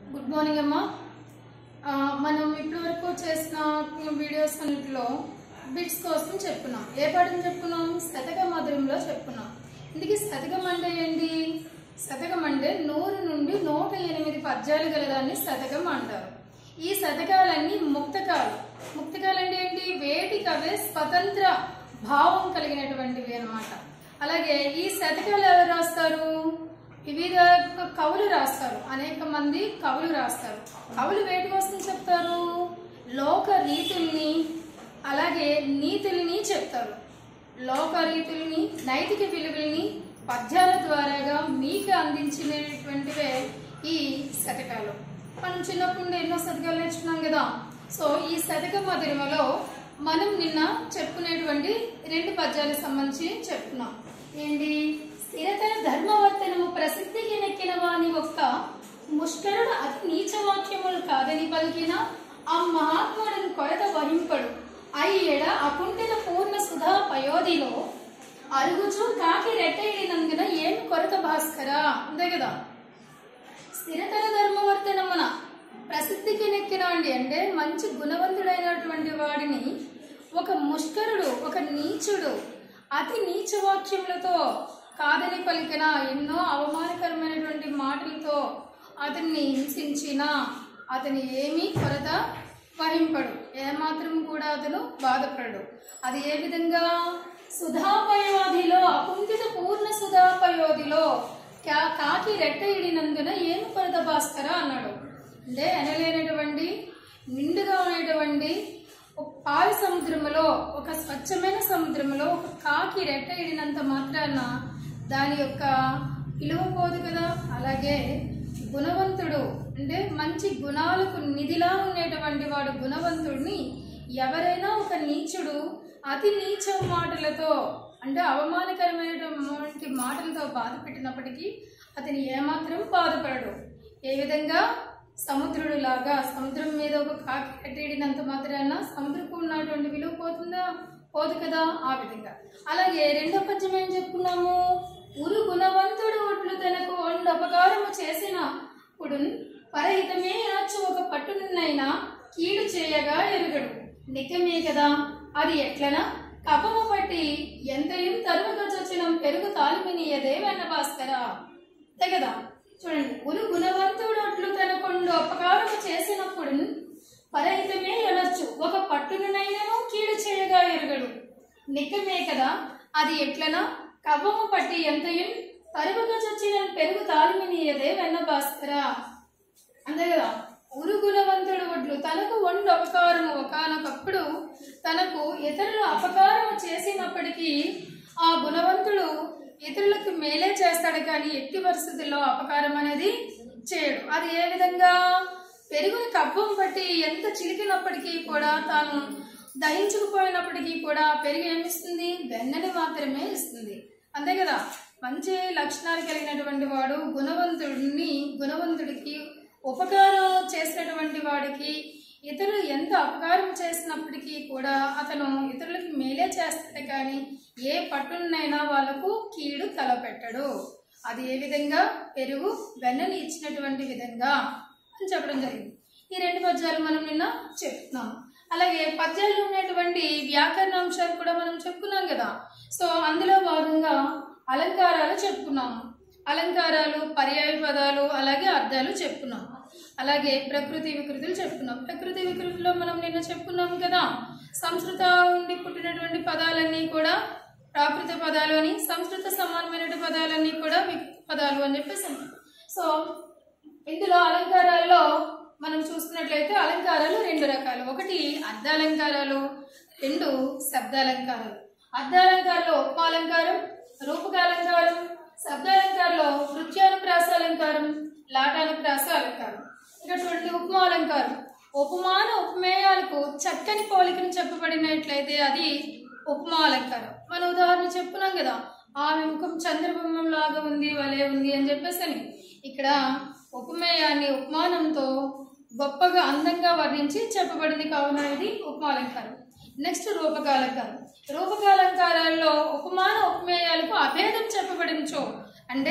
Good morning అమ్మా ఆ, మనం ఇప్పటి వరకు చేసిన వీడియోస్ అన్నింటిలో బిట్స్ కోసం చెప్పుకున్నాం ఏ పాఠం చెప్పుకున్నాం శతక మధురంలో చెప్పుకున్నాం ఇందుకే శతకం అంటే ఏంటి శతకం అంటే నూరు నుండి నూట ఎనిమిది పద్యాలు గలదాన్ని శతకం అంటారు ఈ శతకాలన్నీ ముక్తకాలు ముక్తకాలు అంటే ఏంటి వేటికవే స్వతంత్ర భావం కలిగినటువంటివి అన్నమాట అలాగే ఈ శతకాలు ఎవరు రాస్తారు వివిధ కవులు రాస్తారు అనేక మంది కవులు రాస్తారు కవులు వేటి కోసం చెప్తారు లోక రీతుల్ని అలాగే నీతుల్ని చెప్తారు లోక రీతుల్ని నైతిక విలువల్ని పద్యాల ద్వారాగా మీకు అందించినటువంటివే ఈ శతకాలు మనం చిన్నప్పటి నుండి ఎన్నో శతకాలు నేర్చుకున్నాం కదా సో ఈ శతక మధురిమలో మనం నిన్న చెప్పుకునేటువంటి రెండు పద్యాలకు సంబంధించి చెప్పుకున్నాం ఏంటి స్థిరతర ధర్మవర్తనము ప్రసిద్ధికి నెక్కిన వాని ఒక్క ముష్కరుడు అతి నీచ వాక్యములు కాదని పలికిన ఆ మహాత్ముడిని కొరత వహింపడు అయ్యేడ అకుంఠిత పూర్ణ సుధా పయోధిలో అరుగుచు కాకి రెట్టయినందున ఏమి కొరత భాస్కరా అంతే కదా స్థిరతర ధర్మవర్తనమున ప్రసిద్ధికి నెక్కినండి అంటే మంచి గుణవంతుడైనటువంటి వాడిని ఒక ముష్కరుడు ఒక నీచుడు అతి నీచ వాక్యములతో కాదని పలికిన ఎన్నో అవమానకరమైనటువంటి మాటలతో అతన్ని హింసించిన అతని ఏమీ కొరత వహింపడు ఏమాత్రం కూడా అతను బాధపడడు అది ఏ విధంగా సుధాపయోధిలో అకుంఠిత పూర్ణ సుధాపయోధిలో కా- కాకి రెట్ట ఇడినందున ఏమి కొరత భాస్కర అన్నాడు అంటే ఎనలేనటువంటి నిండుగా ఉన్నటువంటి ఒక పాలు సముద్రములో ఒక స్వచ్ఛమైన సముద్రములో ఒక కాకి రెట్ట ఇడినంత మాత్రాన దాని యొక్క విలువ పోదు కదా అలాగే గుణవంతుడు అంటే మంచి గుణాలకు నిధిలా ఉండేటువంటి వాడు గుణవంతుడిని ఎవరైనా ఒక నీచుడు అతి నీచ మాటలతో అంటే అవమానకరమైనటువంటి మాటలతో బాధ పెట్టినప్పటికీ అతని ఏమాత్రం బాధపడడు ఏ విధంగా సముద్రుడు లాగా సముద్రం మీద ఒక కాకి కట్టేడినంత మాత్రాన సముద్రకు ఉన్నటువంటి విలువ పోతుందా పోదు కదా ఆ విధంగా అలాగే రెండో పద్యం ఏం చెప్పుకున్నాము ఉరు గుణవంతుడు ఒట్లు తనకు ఒండు అపకారము చేసిన ఇప్పుడు పరహితమే అనొచ్చు ఒక పట్టునైనా కీడు చేయగా ఎరుగడు నిజమే కదా అది ఎట్లనా కపము పట్టి ఎంతయం తరువుగా చొచ్చిన పెరుగు తాలిమినియదే వెన్న భాస్కరా అంతే కదా చూడండి ఉరు గుణవంతుడు అట్లు తన కొండు అపకారము చేసినప్పుడు పరహితమే అనొచ్చు ఒక పట్టునైనను కీడు చేయగా ఎరుగడు నిక్కమే కదా అది ఎట్లనా కవ్వము పట్టి ఎంతయం తరువుగా చొచ్చిన పెరుగు తాలిమినియదే వెన్న భాస్కరా అంతే కదా ఉరు గుణవంతుడు ఒడ్లు తనకు వండు అపకారము ఒకనొకప్పుడు తనకు ఇతరులు అపకారము చేసినప్పటికీ ఆ గుణవంతుడు ఇతరులకు మేలే చేస్తాడు కానీ ఎట్టి పరిస్థితుల్లో అపకారం అనేది చేయడు అది ఏ విధంగా పెరుగుని కప్పం పట్టి ఎంత చిలికినప్పటికీ కూడా తాను దహించుకుపోయినప్పటికీ కూడా పెరుగు ఏమిస్తుంది వెన్నని మాత్రమే ఇస్తుంది అంతే కదా మంచి లక్షణాలు కలిగినటువంటి వాడు గుణవంతుడిని గుణవంతుడికి ఉపకారం చేసినటువంటి వాడికి ఇతరులు ఎంత అపకారం చేసినప్పటికీ కూడా అతను ఇతరులకి మేలే చేస్తాడు కానీ ఏ పట్టునైనా వాళ్ళకు కీడు తలపెట్టడు అది ఏ విధంగా పెరుగు వెన్నని ఇచ్చినటువంటి విధంగా అని చెప్పడం జరిగింది ఈ రెండు పద్యాలు మనం నిన్న చెప్తున్నాం అలాగే పద్యాల్లో ఉన్నటువంటి వ్యాకరణాంశాలు కూడా మనం చెప్పుకున్నాం కదా సో అందులో భాగంగా అలంకారాలు చెప్పుకున్నాము అలంకారాలు పర్యాయ పదాలు అలాగే అర్థాలు చెప్పుకున్నాం అలాగే ప్రకృతి వికృతులు చెప్పుకున్నాం ప్రకృతి వికృతిలో మనం నిన్న చెప్పుకున్నాం కదా సంస్కృత ఉండి పుట్టినటువంటి పదాలన్నీ కూడా ప్రాకృత పదాలు అని సంస్కృత సమానమైనటువంటి పదాలన్నీ కూడా వికృత పదాలు అని చెప్పేసి అన్నాం. సో ఇందులో అలంకారాల్లో మనం చూసుకున్నట్లయితే అలంకారాలు రెండు రకాలు ఒకటి అర్ధాలంకారాలు రెండు శబ్దాలంకారాలు అర్ధాలంకారంలో ఉపమాలంకారం రూపకాలంకారం శబ్దాలంకారంలో నృత్యానుప్రాస అలంకారం లాటానుప్రాస అలంకారం ఇక్కడ చూడండి ఉపమాలంకారం ఉపమాన ఉపమేయాలకు చక్కని పోలికను చెప్పబడినట్లయితే అది ఉపమా అలంకారం మన ఉదాహరణ చెప్పుకున్నాం కదా ఆమె ముఖం చంద్రబింబం లాగా ఉంది వలే ఉంది అని చెప్పేసి అని ఇక్కడ ఉపమేయాన్ని ఉపమానంతో గొప్పగా అందంగా వర్ణించి చెప్పబడింది కావున ఇది ఉపమాలంకారం నెక్స్ట్ రూపకాలంకారం రూపకాలంకారాల్లో ఉపమాన ఉపమేయాలకు అభేదం చెప్పబడించో అంటే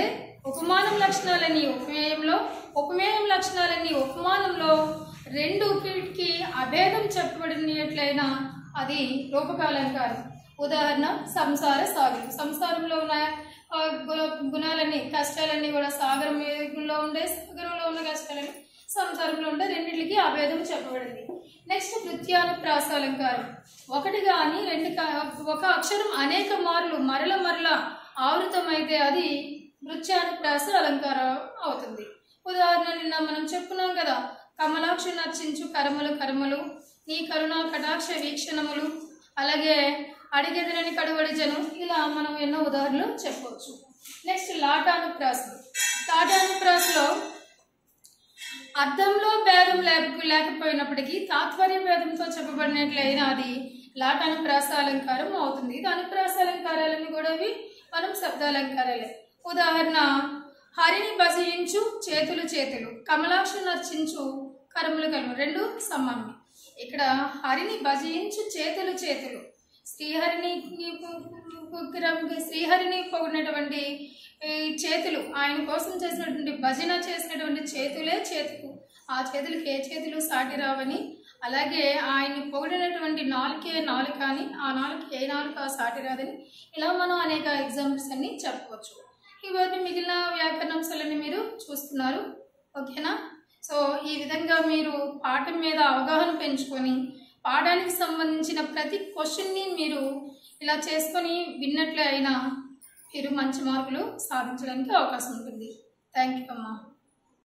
ఉపమానం లక్షణాలని ఉపమేయంలో ఉపమేయం లక్షణాలని ఉపమానంలో రెండుకి అభేదం చెప్పబడినట్లయినా అది రూపకాలంకారం ఉదాహరణ సంసార సాగరం సంసారంలో ఉన్న ఆ, గు- గుణాలన్నీ కష్టాలన్నీ కూడా సాగరంలో ఉండే సాగరంలో ఉన్న కష్టాలన్నీ సంసారంలో ఉండే రెండింటికి అభేదం చెప్పబడింది నెక్స్ట్ కృత్యానుప్రాస అలంకారం ఒకటి కానీ రెండు కా- ఒక అక్షరం అనేక మార్లు మరల మరల ఆవృతమైతే అది నృత్యానుప్రాస అలంకారం అవుతుంది ఉదాహరణ నిన్న మనం చెప్పున్నాం కదా కమలాక్షి నర్చించు కర్మలు కర్మలు నీ కరుణా కటాక్ష వీక్షణములు అలాగే అడిగెదరని కడువడి జనం ఇలా మనం ఎన్నో ఉదాహరణలు చెప్పవచ్చు నెక్స్ట్ లాటానుప్రాస లాటానుప్రాసలో అర్థంలో భేదం లేక లేకపోయినప్పటికీ తాత్పర్య భేదంతో చెప్పబడినట్లయినా అది లాట్ అనుప్రాస అలంకారం అవుతుంది ఇది అనుప్రాస అలంకారాలని కూడా ఇవి మనం శబ్దాలంకారాలే ఉదాహరణ హరిని భజయించు చేతులు చేతులు కమలాక్షు నర్చించు కరములు కలుము రెండు సమానమే ఇక్కడ హరిని భజయించు చేతులు చేతులు శ్రీహరిని శ్రీహరిని పొగిడినటువంటి ఈ చేతులు ఆయన కోసం చేసినటువంటి భజన చేసినటువంటి చేతులే చేతులు ఆ చేతులకి ఏ చేతులు సాటి రావని అలాగే ఆయన్ని పొగిడినటువంటి నాలుకే నాలుక అని ఆ నాలుక ఏ నాలుక సాటి రాదని ఇలా మనం అనేక ఎగ్జాంపుల్స్ అన్ని చెప్పవచ్చు ఇవన్నీ మిగిలిన వ్యాకరణాంశాలన్నీ మీరు చూస్తున్నారు ఓకేనా సో ఈ విధంగా మీరు పాఠం మీద అవగాహన పెంచుకొని పాఠానికి సంబంధించిన ప్రతి క్వశ్చన్ని మీరు ఇలా చేసుకొని విన్నట్లే అయినా మీరు మంచి మార్కులు సాధించడానికి అవకాశం ఉంటుంది థ్యాంక్ యూ అమ్మా